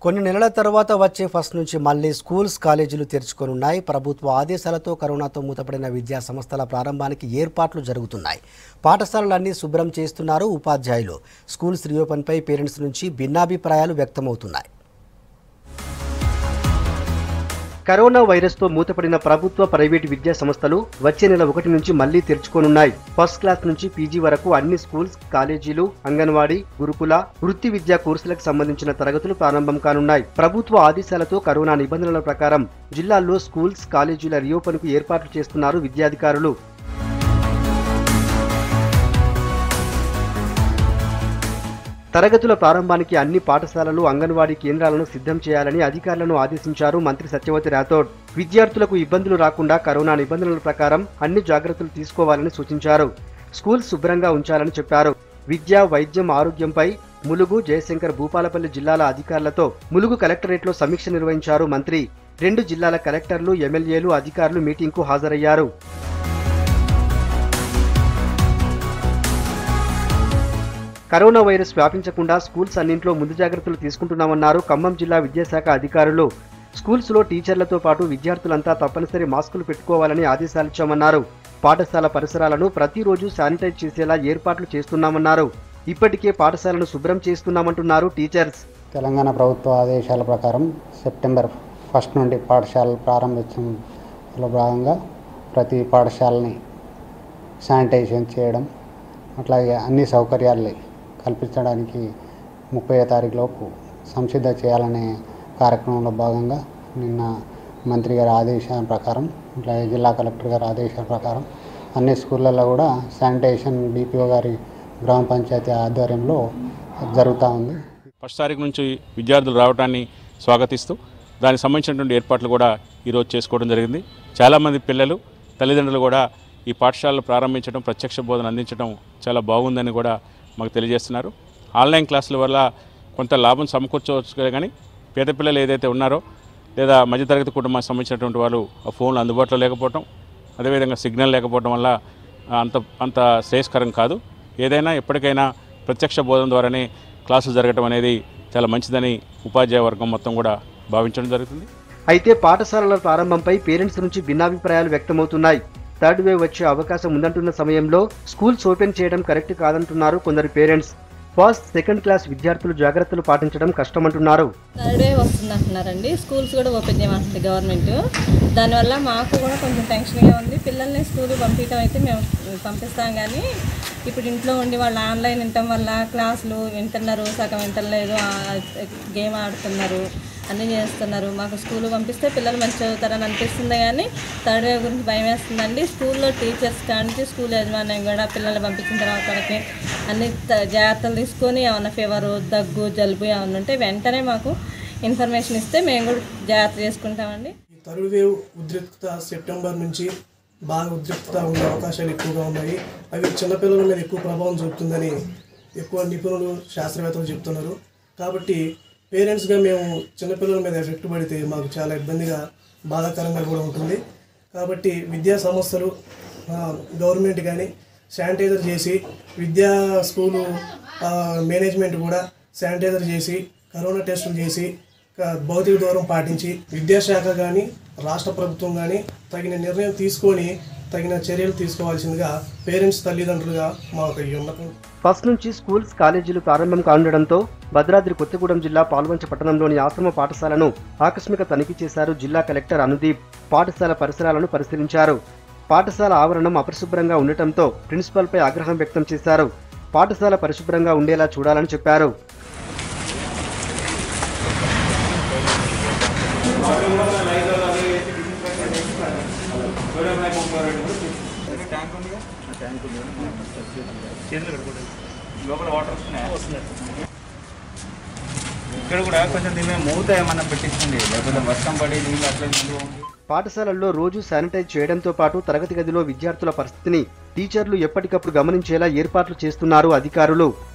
కొన్ని నెలల తర్వాత వచ్చే ఫస్ట్ నుంచి మళ్ళీ స్కూల్స్ కాలేజీలు తెరుచుకోనున్నాయి ప్రభుత్వ ఆదేశాలతో కరోనాతో మూతపడిన విద్యా సంస్థల ప్రారంభానికి ఏర్పాట్లు జరుగుతున్నాయి పాఠశాలలన్నీ శుభ్రం చేస్తున్నారు ఉపాధ్యాయులు స్కూల్స్ రీఓపెన్పై పేరెంట్స్ నుంచి భిన్నాభిప్రాయాలు వ్యక్తమవుతున్నాయి కరోనా వైరస్తో మూతపడిన ప్రభుత్వ ప్రైవేటు విద్యా సంస్థలు వచ్చే నెల ఒకటి నుంచి మళ్లీ తెరుచుకోనున్నాయి ఫస్ట్ క్లాస్ నుంచి పీజీ వరకు అన్ని స్కూల్స్ కాలేజీలు అంగన్వాడీ గురుకుల వృత్తి విద్యా కోర్సులకు సంబంధించిన తరగతులు ప్రారంభం కానున్నాయి ప్రభుత్వ ఆదేశాలతో కరోనా నిబంధనల ప్రకారం జిల్లాల్లో స్కూల్స్ కాలేజీల రీఓపెన్ కు ఏర్పాట్లు చేస్తున్నారు విద్యాధికారులు తరగతుల ప్రారంభానికి అన్ని పాఠశాలలు అంగన్వాడీ కేంద్రాలను సిద్ధం చేయాలని అధికారులను ఆదేశించారు మంత్రి సత్యవతి రాథోడ్ విద్యార్థులకు ఇబ్బందులు రాకుండా కరోనా నిబంధనల ప్రకారం అన్ని జాగ్రత్తలు తీసుకోవాలని సూచించారు స్కూల్ శుభ్రంగా ఉంచాలని చెప్పారు విద్య వైద్యం ఆరోగ్యంపై ములుగు జయశంకర్ భూపాలపల్లి జిల్లాల అధికారులతో ములుగు కలెక్టరేట్లో సమీక్ష నిర్వహించారు మంత్రి రెండు జిల్లాల కలెక్టర్లు ఎమ్మెల్యేలు అధికారులు మీటింగ్కు హాజరయ్యారు కరోనా వైరస్ వ్యాపించకుండా స్కూల్స్ అన్నింట్లో ముందు జాగ్రత్తలు తీసుకుంటున్నామన్నారు ఖమ్మం జిల్లా విద్యాశాఖ అధికారులు స్కూల్స్లో టీచర్లతో పాటు విద్యార్థులంతా తప్పనిసరి మాస్కులు పెట్టుకోవాలని ఆదేశాలిచ్చామన్నారు పాఠశాల పరిసరాలను ప్రతిరోజు శానిటైజ్ చేసేలా ఏర్పాట్లు చేస్తున్నామన్నారు ఇప్పటికే పాఠశాలను శుభ్రం చేస్తున్నామంటున్నారు టీచర్స్ తెలంగాణ ప్రభుత్వ ఆదేశాల ప్రకారం సెప్టెంబర్ ఫస్ట్ నుండి పాఠశాలలు ప్రారంభించడంలో భాగంగా ప్రతి పాఠశాలని శానిటైజేషన్ చేయడం అట్లాగే అన్ని సౌకర్యాల్ని కల్పించడానికి ముప్పై తారీఖు లోపు సంసిద్ధ చేయాలనే కార్యక్రమంలో భాగంగా నిన్న మంత్రి గారి ఆదేశాల ప్రకారం అట్లాగే జిల్లా కలెక్టర్ గారి ఆదేశాల ప్రకారం అన్ని స్కూళ్ళల్లో కూడా శానిటైజేషన్ డిపిఓ గారి గ్రామ పంచాయతీ ఆధ్వర్యంలో జరుగుతూ ఉంది ఫస్ట్ తారీఖు నుంచి విద్యార్థులు రావడాన్ని స్వాగతిస్తూ దానికి సంబంధించినటువంటి ఏర్పాట్లు కూడా ఈరోజు చేసుకోవడం జరిగింది చాలామంది పిల్లలు తల్లిదండ్రులు కూడా ఈ పాఠశాలలు ప్రారంభించడం ప్రత్యక్ష బోధన అందించడం చాలా బాగుందని కూడా మాకు తెలియజేస్తున్నారు ఆన్లైన్ క్లాసుల వల్ల కొంత లాభం సమకూర్చవచ్చు కానీ పేద పిల్లలు ఏదైతే ఉన్నారో లేదా మధ్యతరగతి కుటుంబానికి సంబంధించినటువంటి వాళ్ళు ఆ ఫోన్లు అందుబాటులో లేకపోవడం అదేవిధంగా సిగ్నల్ లేకపోవడం వల్ల అంత అంత శ్రేయస్కరం కాదు ఏదైనా ఎప్పటికైనా ప్రత్యక్ష బోధన ద్వారానే క్లాసులు జరగడం అనేది చాలా మంచిదని ఉపాధ్యాయ వర్గం మొత్తం కూడా భావించడం జరుగుతుంది అయితే పాఠశాలల ప్రారంభంపై పేరెంట్స్ నుంచి భిన్నాభిప్రాయాలు వ్యక్తమవుతున్నాయి థర్డ్ వేవ్ వచ్చే అవకాశం ఉందంటున్న సమయంలో స్కూల్స్ ఓపెన్ చేయడం కరెక్ట్ కాదంటున్నారు కొందరు పేరెంట్స్ ఫస్ట్ సెకండ్ క్లాస్ విద్యార్థులు జాగ్రత్తలు పాటించడం కష్టమంటున్నారు థర్డ్ వేవ్ వస్తుంది అంటున్నారండి స్కూల్స్ కూడా ఓపెన్ చేయమంటుంది గవర్నమెంట్ దానివల్ల మాకు కూడా కొంచెం టెన్షన్గా ఉంది పిల్లల్ని స్కూల్ పంపించడం అయితే మేము పంపిస్తాం కానీ ఇప్పుడు ఇంట్లో ఉండి వాళ్ళు ఆన్లైన్ వినటం వల్ల క్లాసులు వింటున్నారు సగం వింటలేదు గేమ్ ఆడుతున్నారు అన్నీ చేస్తున్నారు మాకు స్కూల్ పంపిస్తే పిల్లలు మంచి చదువుతారని అనిపిస్తుంది కానీ థర్డ్ వేవ్ గురించి భయం వేస్తుందండి స్కూల్లో టీచర్స్ కానీ స్కూల్ యాజమాన్యం కూడా పిల్లల్ని పంపించిన తర్వాత వాళ్ళకి అన్ని త- జాగ్రత్తలు తీసుకొని ఏమన్నా ఫీవరు దగ్గు జలుబు ఏమన్నా ఉంటే వెంటనే మాకు ఇన్ఫర్మేషన్ ఇస్తే మేము కూడా జాగ్రత్త చేసుకుంటామండి ఈ థర్డ్ వేవ్ ఉద్రిక్తత సెప్టెంబర్ నుంచి బాగా ఉద్రిక్తత ఉండే అవకాశాలు ఎక్కువగా ఉన్నాయి అవి చిన్నపిల్లల మీద ఎక్కువ ప్రభావం చూపుతుందని ఎక్కువ నిపుణులు శాస్త్రవేత్తలు చెప్తున్నారు కాబట్టి పేరెంట్స్గా మేము చిన్నపిల్లల మీద ఎఫెక్ట్ పడితే మాకు చాలా ఇబ్బందిగా బాధాకరంగా కూడా ఉంటుంది కాబట్టి విద్యా సంస్థలు ఆ, గవర్నమెంట్ కానీ శానిటైజర్ చేసి విద్యా స్కూలు ఆ, మేనేజ్మెంట్ కూడా శానిటైజర్ చేసి కరోనా టెస్టులు చేసి క- భౌతిక దూరం పాటించి విద్యాశాఖ కానీ రాష్ట్ర ప్రభుత్వం కానీ తగిన నిర్ణయం తీసుకొని తగిన చర్యలు తీసుకోవాల్సిందిగా పేరెంట్స్ తల్లిదండ్రులుగా మాకు ఈ ఉన్నతం ఫస్ట్ నుంచి స్కూల్స్ కాలేజీలు ప్రారంభం కానుండడంతో భద్రాద్రి కొత్తగూడెం జిల్లా పాల్వంచ పట్టణంలోని ఆశ్రమ పాఠశాలను ఆకస్మిక తనిఖీ చేశారు జిల్లా కలెక్టర్ అనుదీప్ పాఠశాల పరిసరాలను పరిశీలించారు పాఠశాల ఆవరణం అపరిశుభ్రంగా ఉండటంతో ప్రిన్సిపల్పై ఆగ్రహం వ్యక్తం చేశారు పాఠశాల పరిశుభ్రంగా ఉండేలా చూడాలని చెప్పారు ఇక్కడ కూడా కొంచెం దీని మీద మూత ఏమన్నా పెట్టించండి లేకపోతే వర్షం పడి నీళ్ళు అట్లా నిల్వ ఉంది. పాఠశాలల్లో రోజు శానిటైజ్ చేయడంతో పాటు తరగతి గదిలో విద్యార్థుల పరిస్థితిని టీచర్లు ఎప్పటికప్పుడు గమనించేలా ఏర్పాట్లు చేస్తున్నారు అధికారులు